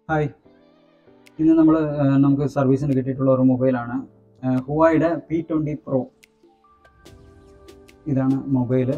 hi ഇന്ന് നമ്മൾ നമുക്ക് സർവീസിന് കിട്ടിയിട്ടുള്ള ഒരു മൊബൈലാണ് ഹുവായുടെ പി ട്വൻറ്റി പ്രോ ഇതാണ് മൊബൈൽ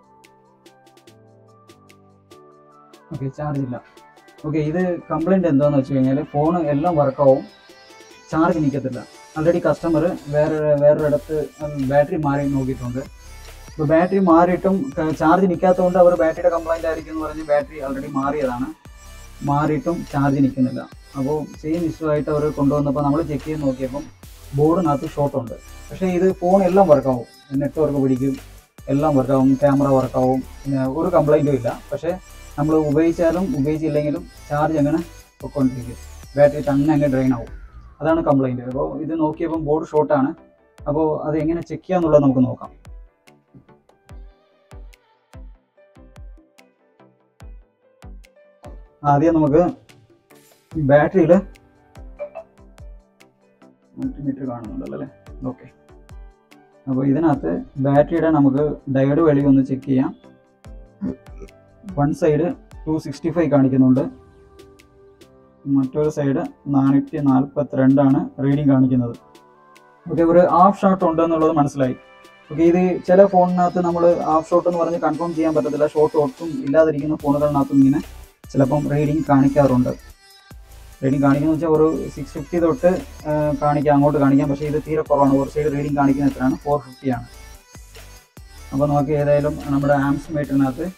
ഓക്കെ ചാർജ് ഇല്ല ഓക്കെ ഇത് കംപ്ലൈൻറ്റ് എന്താണെന്ന് വെച്ച് കഴിഞ്ഞാൽ ഫോൺ എല്ലാം വർക്കാവും ചാർജ് നിൽക്കത്തില്ല ആൾറെഡി കസ്റ്റമർ വേറെ വേറൊരിടത്ത് ബാറ്ററി മാറി നോക്കിയിട്ടുണ്ട് ഇപ്പോൾ ബാറ്ററി മാറിയിട്ടും ചാർജ് നിൽക്കാത്തതുകൊണ്ട് അവർ ബാറ്ററിയുടെ കംപ്ലൈൻ്റ് ആയിരിക്കും എന്ന് പറഞ്ഞ് ബാറ്ററി ആൾറെഡി മാറിയതാണ് മാറിയിട്ടും ചാർജ് നിൽക്കുന്നില്ല അപ്പോൾ സെയിം ഇഷ്യൂ ആയിട്ട് അവർ കൊണ്ടുവന്നപ്പോൾ നമ്മൾ ചെക്ക് ചെയ്ത് നോക്കിയപ്പം ബോർഡിനകത്ത് ഷോർട്ട് ഉണ്ട് പക്ഷേ ഇത് ഫോൺ എല്ലാം വർക്കാവും നെറ്റ്വർക്ക് പിടിക്കും എല്ലാം വർക്കാവും ക്യാമറ വർക്കാവും പിന്നെ ഒരു കംപ്ലൈൻറ്റും ഇല്ല പക്ഷേ നമ്മൾ ഉപയോഗിച്ചാലും ഉപയോഗിച്ചില്ലെങ്കിലും ചാർജ് അങ്ങനെ പൊയ്ക്കൊണ്ടിരിക്കും ബാറ്ററി തന്നെ അങ്ങ് ഡ്രെയിൻ ആവും അതാണ് കംപ്ലൈൻറ്റ് അപ്പോൾ ഇത് നോക്കിയപ്പം ബോർഡ് ഷോർട്ടാണ് അപ്പോൾ അത് എങ്ങനെ ചെക്ക് ചെയ്യാന്നുള്ളത് നമുക്ക് നോക്കാം ആദ്യം നമുക്ക് ബാറ്ററിയിൽ മൾട്ടിമീറ്റർ കാണുന്നുണ്ടല്ലോ അല്ലേ ഓക്കെ അപ്പോൾ ഇതിനകത്ത് ബാറ്ററിയുടെ നമുക്ക് ഡയോഡ് വെളി ഒന്ന് ചെക്ക് ചെയ്യാം one side two sixty five കാണിക്കുന്നുണ്ട് മറ്റൊരു സൈഡ് നാനൂറ്റി നാൽപ്പത്തിരണ്ടാണ് റീഡിങ് കാണിക്കുന്നത് ഓക്കെ ഒരു ഹാഫ് ഷോട്ട് ഉണ്ട് എന്നുള്ളത് മനസ്സിലായി ഓക്കെ ഇത് ചില ഫോണിനകത്ത് നമ്മൾ ഹാഫ് ഷോട്ട് എന്ന് പറഞ്ഞ് കൺഫേം ചെയ്യാൻ പറ്റത്തില്ല ഷോട്ട് ഒട്ടും ഇല്ലാതിരിക്കുന്ന ഫോണുകളിനകത്തും ഇങ്ങനെ ചിലപ്പം റീഡിങ് കാണിക്കാറുണ്ട് റീഡിങ് കാണിക്കുന്ന വെച്ചാൽ ഒരു സിക്സ് ഫിഫ്റ്റി തൊട്ട് കാണിക്കാം അങ്ങോട്ട് കാണിക്കാം പക്ഷേ ഇത് തീരെ കുറവാണ് ഒരു സൈഡ് റീഡിങ് കാണിക്കുന്ന എത്രയാണ് ഫോർ ഫിഫ്റ്റി ആണ് അപ്പോൾ നമുക്ക് ഏതായാലും നമ്മുടെ ആംസ് മീറ്ററിനകത്ത്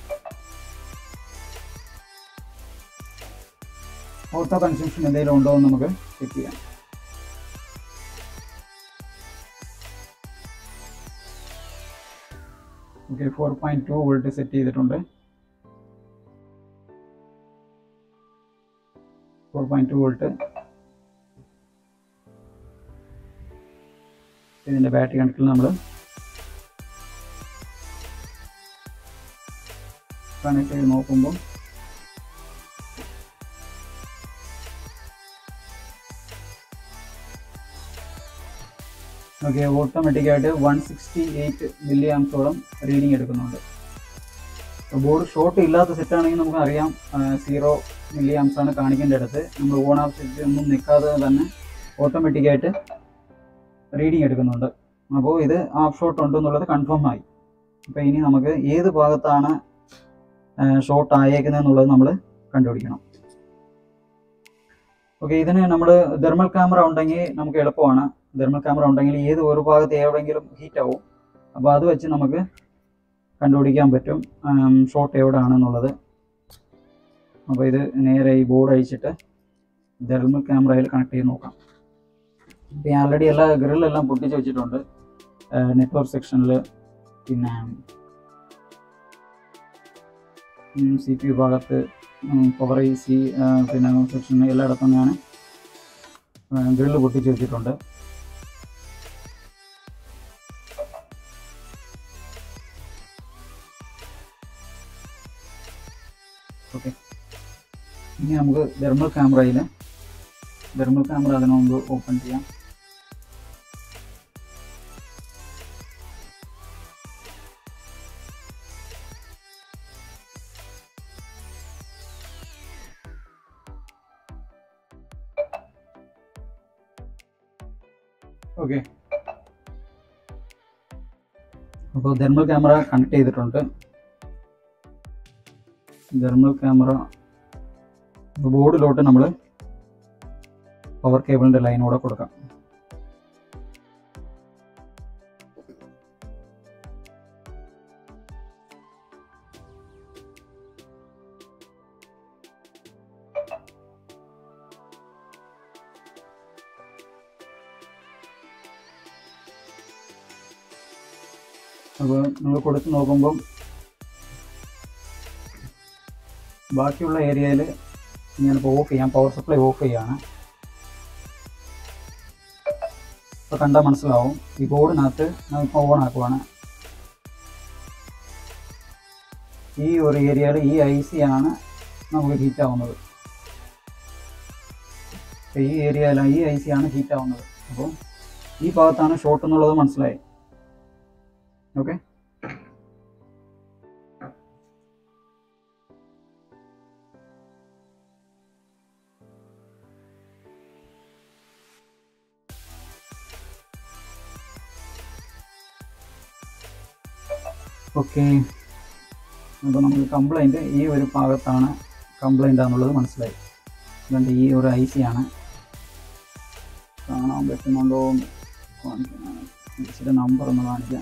ഓട്ടോ കൺസ്യൂഷൻ എന്തെങ്കിലും ഉണ്ടോ എന്ന് നമുക്ക് ചെക്ക് ചെയ്യാം okay four point two volt set ചെയ്തിട്ടുണ്ട് ഫോർ പോയിന്റ് ടു വോൾട്ട് ഇതിൻ്റെ ബാറ്ററി കണക്കിൽ നമ്മൾ കണക്ട് ചെയ്ത് നോക്കുമ്പോൾ ഓക്കെ ഓട്ടോമാറ്റിക്കായിട്ട് വൺ സിക്സ്റ്റി എയ്റ്റ് മില്ലി ആംസോളം റീഡിങ് എടുക്കുന്നുണ്ട് ബോർഡ് ഷോർട്ട് ഇല്ലാത്ത സെറ്റ് ആണെങ്കിൽ നമുക്ക് അറിയാം സീറോ മില്ലി ആംസ് ആണ് കാണിക്കേണ്ട അടുത്ത് നമ്മൾ ഓൺ ആഫ് സെറ്റ് ഒന്നും നിൽക്കാതെ തന്നെ ഓട്ടോമാറ്റിക്കായിട്ട് റീഡിങ് എടുക്കുന്നുണ്ട് അപ്പോൾ ഇത് ഹാഫ് ഷോട്ട് ഉണ്ടെന്നുള്ളത് കൺഫേം ആയി അപ്പോൾ ഇനി നമുക്ക് ഏത് ഭാഗത്താണ് ഷോർട്ട് ആയേക്കുന്നതെന്നുള്ളത് നമ്മൾ കണ്ടുപിടിക്കണം ഓക്കെ ഇതിന് നമ്മൾ തെർമൽ ക്യാമറ ഉണ്ടെങ്കിൽ നമുക്ക് എളുപ്പമാണ് തെർമൽ ക്യാമറ ഉണ്ടെങ്കിൽ ഏത് ഒരു ഭാഗത്ത് എവിടെയെങ്കിലും ഹീറ്റ് ആവും അപ്പോൾ അത് വെച്ച് നമുക്ക് കണ്ടുപിടിക്കാൻ പറ്റും ഷോർട്ട് എവിടെയാണെന്നുള്ളത് അപ്പോൾ ഇത് നേരെ ഈ ബോർഡ് അഴിച്ചിട്ട് തെർമൽ ക്യാമറയിൽ കണക്ട് ചെയ്ത് നോക്കാം ഇപ്പം ഞാൻ ആൾറെഡി എല്ലാ ഗ്രില്ലെല്ലാം പൊട്ടിച്ച് വെച്ചിട്ടുണ്ട് നെറ്റ്വർക്ക് സെക്ഷനിൽ പിന്നെ സി പി യു ഭാഗത്ത് പവർ ഐ സി പിന്നെ സെക്ഷൻ എല്ലായിടത്തും ഞാൻ ഗ്രില്ല് പൊട്ടിച്ച് വെച്ചിട്ടുണ്ട് ഓക്കെ ഇനി നമുക്ക് തെർമൽ ക്യാമറയിൽ തെർമൽ ക്യാമറ അതിനു മുമ്പ് ഓപ്പൺ ചെയ്യാം ഓക്കെ അപ്പോൾ തെർമൽ ക്യാമറ കണക്ട് ചെയ്തിട്ടുണ്ട് തെർമൽ ക്യാമറ ബോർഡിലോട്ട് നമ്മൾ പവർ കേബിളിൻ്റെ ലൈനോടെ കൊടുക്കാം അപ്പോൾ നമ്മൾ കൊടുത്ത് നോക്കുമ്പം ബാക്കിയുള്ള ഏരിയയിൽ ഞാനിപ്പോൾ ഓഫ് ചെയ്യാം പവർ സപ്ലൈ ഓഫ് ചെയ്യാണ് ഇപ്പോൾ കണ്ടാൽ മനസ്സിലാവും ഈ ബോർഡിനകത്ത് ഇപ്പോൾ ഓൺ ആക്കുവാണ് ഈ ഒരു ഏരിയയിൽ ഈ ഐ സി ആണ് നമുക്ക് ഹീറ്റ് ആവുന്നത് ഈ ഏരിയയിൽ ഈ ഐ സി ആണ് ഹീറ്റ് ആവുന്നത് അപ്പോൾ ഈ ഭാഗത്താണ് ഷോർട്ട് എന്നുള്ളത് മനസ്സിലായി ഓക്കെ ഓക്കെ അപ്പോൾ നമുക്ക് കംപ്ലൈൻറ്റ് ഈ ഒരു ഭാഗത്താണ് കംപ്ലൈൻ്റ് ആണെന്നുള്ളത് മനസ്സിലായി അതുകൊണ്ട് ഈ ഒരു ഐ സി ആണ് കാണാൻ പറ്റുന്നുണ്ടോ എന്ന് കാണിക്കാനാണ് ഇച്ചിരി നമ്പർ ഒന്ന് കാണിക്കാം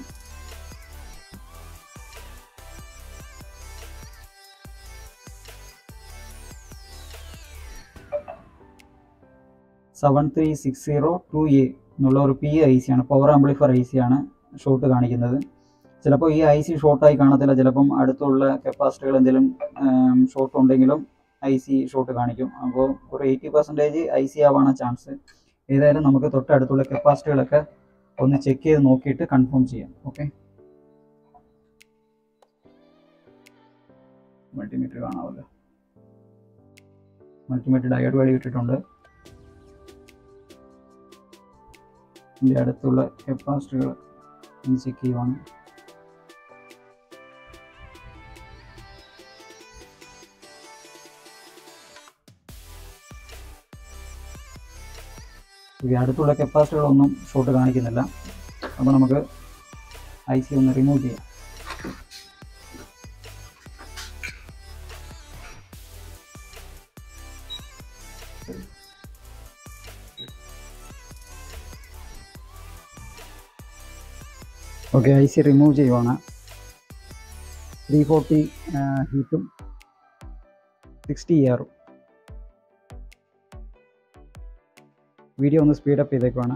seven three six zero two A എന്നുള്ള ഒരു പി ഐ സി ആണ് പവർ ആംപ്ലിഫയർ ഐ സി ആണ് ഷോട്ട് കാണിക്കുന്നത് ചിലപ്പോൾ ഈ ഐ സി ഷോർട്ടായി കാണത്തില്ല ചിലപ്പം അടുത്തുള്ള കപ്പാസിറ്റികൾ എന്തെങ്കിലും ഷോർട്ട് ഉണ്ടെങ്കിലും ഐ സി ഷോർട്ട് കാണിക്കും അപ്പോൾ ഒരു എയ്റ്റി പെർസെൻറ്റേജ് ഐ സി ആവാണ് ചാൻസ് ഏതായാലും നമുക്ക് തൊട്ടടുത്തുള്ള കപ്പാസിറ്റികളൊക്കെ ഒന്ന് ചെക്ക് ചെയ്ത് നോക്കിയിട്ട് കൺഫേം ചെയ്യാം ഓക്കെ മൾട്ടിമീറ്റർ കാണാമല്ലോ മൾട്ടിമീറ്റർ ഡയോഡ് വഴി ഇട്ടിട്ടുണ്ട് ഇതിൻ്റെ അടുത്തുള്ള കപ്പാസിറ്റികൾ ഒന്ന് ചെക്ക് ചെയ്യുവാണ് ഈ അടുത്തുള്ള കപ്പാസിറ്റികളൊന്നും ഷോട്ട് കാണിക്കുന്നില്ല അപ്പോൾ നമുക്ക് ഐ സി ഒന്ന് റിമൂവ് ചെയ്യാം ഓക്കെ ഐ സി റിമൂവ് ചെയ്യുവാണ് ത്രീ ഫോർട്ടി ഹീറ്റും സിക്സ്റ്റി ഇയറും വീഡിയോ ഒന്ന് സ്പീഡപ്പ് ചെയ്തേക്കുവാണ്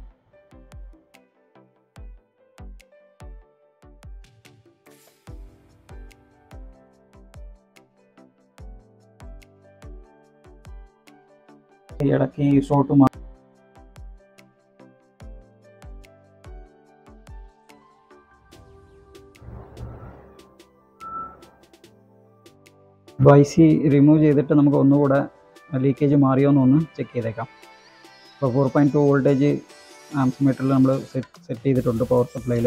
ഈ ഇടയ്ക്ക് ഈ ഷോട്ട് മാ അപ്പോൾ ഐ സി റിമൂവ് ചെയ്തിട്ട് നമുക്ക് ഒന്നുകൂടെ ലീക്കേജ് മാറിയോ എന്നൊന്ന് ചെക്ക് ചെയ്തേക്കാം ഇപ്പോൾ ഫോർ പോയിൻറ്റ് ടു വോൾട്ടേജ് ആംസ്മീറ്ററിൽ നമ്മൾ സെറ്റ് സെറ്റ് ചെയ്തിട്ടുണ്ട് പവർ സപ്ലൈയിൽ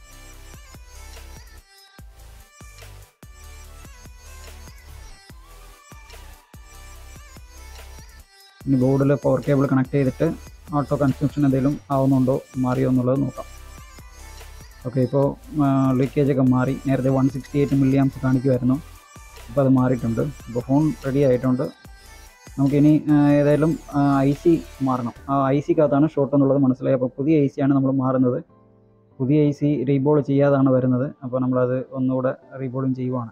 ഇനി ബോർഡിൽ പവർ കേബിൾ കണക്ട് ചെയ്തിട്ട് ഓട്ടോ കൺസ്യൂഷൻ എന്തെങ്കിലും ആവുന്നുണ്ടോ മാറിയോ എന്നുള്ളത് നോക്കാം ഓക്കെ ഇപ്പോൾ ലീക്കേജ് ഒക്കെ മാറി നേരത്തെ one sixty eight milli amps കാണിക്കുമായിരുന്നു ഇപ്പോൾ അത് മാറിയിട്ടുണ്ട് ഇപ്പോൾ ഫോൺ റെഡി ആയിട്ടുണ്ട് നമുക്കിനി ആ, ഏതായാലും ഐ സി മാറണം ആ ഐ സിക്കകത്താണ് ഷോർട്ട് എന്നുള്ളത് മനസ്സിലായി അപ്പോൾ പുതിയ ഐ സിയാണ് നമ്മൾ മാറുന്നത് പുതിയ ഐ സി റീബോൾ ചെയ്യാതാണ് വരുന്നത് അപ്പോൾ നമ്മളത് ഒന്നുകൂടെ റീബോളിങ് ചെയ്യുവാണ്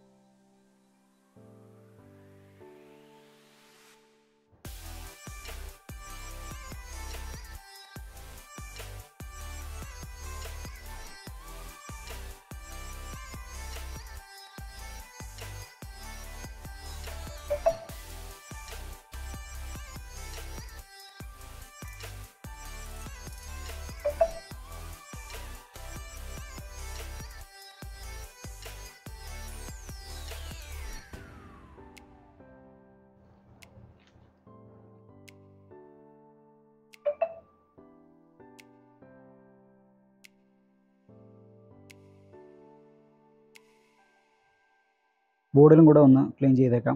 ബോർഡിലും കൂടെ ഒന്ന് ക്ലീൻ ചെയ്തേക്കാം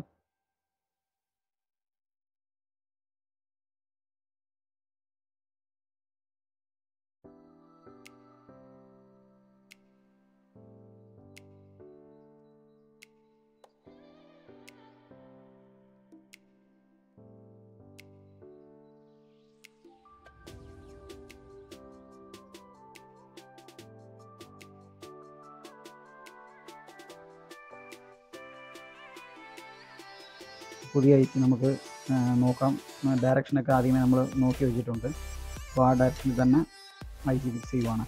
പുതിയ ഐ സി നമുക്ക് ആ, നോക്കാം ഡയറക്ഷനൊക്കെ ആദ്യമേ നമ്മൾ നോക്കി വെച്ചിട്ടുണ്ട് അപ്പോൾ ആ ഡയറക്ഷനിൽ തന്നെ ഐ സി ഫിക്സ് ചെയ്യുവാണ്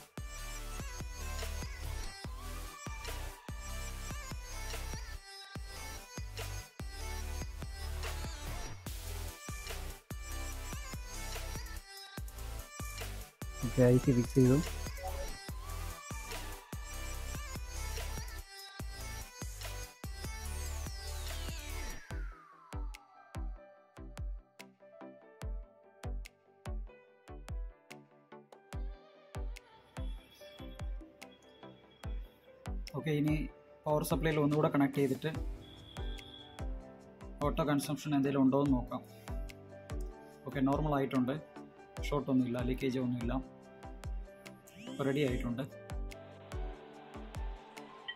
ഓക്കെ ഐ സി ഫിക്സ് ചെയ്തു ഓക്കെ ഇനി പവർ സപ്ലൈയിൽ ഒന്നുകൂടെ കണക്ട് ചെയ്തിട്ട് ഓട്ടോ കൺസംഷൻ എന്തെങ്കിലും ഉണ്ടോ എന്ന് നോക്കാം ഓക്കെ നോർമൽ ആയിട്ടുണ്ട് ഷോർട്ട് ഒന്നുമില്ല ലീക്കേജ് ഒന്നുമില്ല റെഡി ആയിട്ടുണ്ട്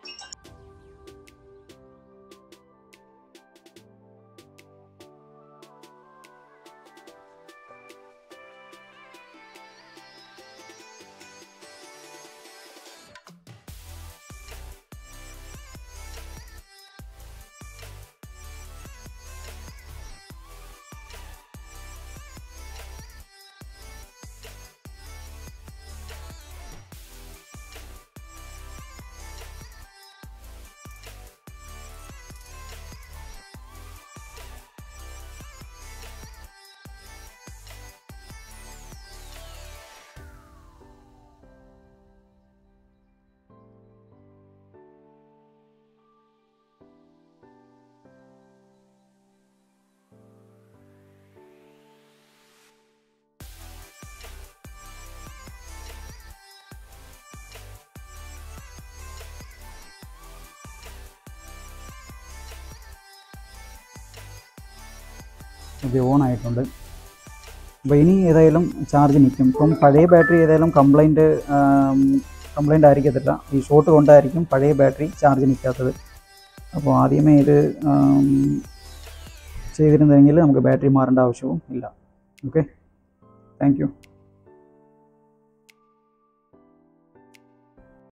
ഓക്കെ ഓൺ ആയിട്ടുണ്ട് അപ്പോൾ ഇനി ഏതായാലും ചാർജ് നിൽക്കും ഇപ്പം പഴയ ബാറ്ററി ഏതായാലും കംപ്ലൈൻറ്റ് കംപ്ലൈൻ്റ് ആയിരിക്കത്തില്ല ഈ ഷോർട്ട് കൊണ്ടായിരിക്കും പഴയ ബാറ്ററി ചാർജ് നിൽക്കാത്തത് അപ്പോൾ ആദ്യമേ ഇത് ആം, ചെയ്തിരുന്നെങ്കിൽ നമുക്ക് ബാറ്ററി മാറേണ്ട ആവശ്യവും ഇല്ല ഓക്കെ താങ്ക് യു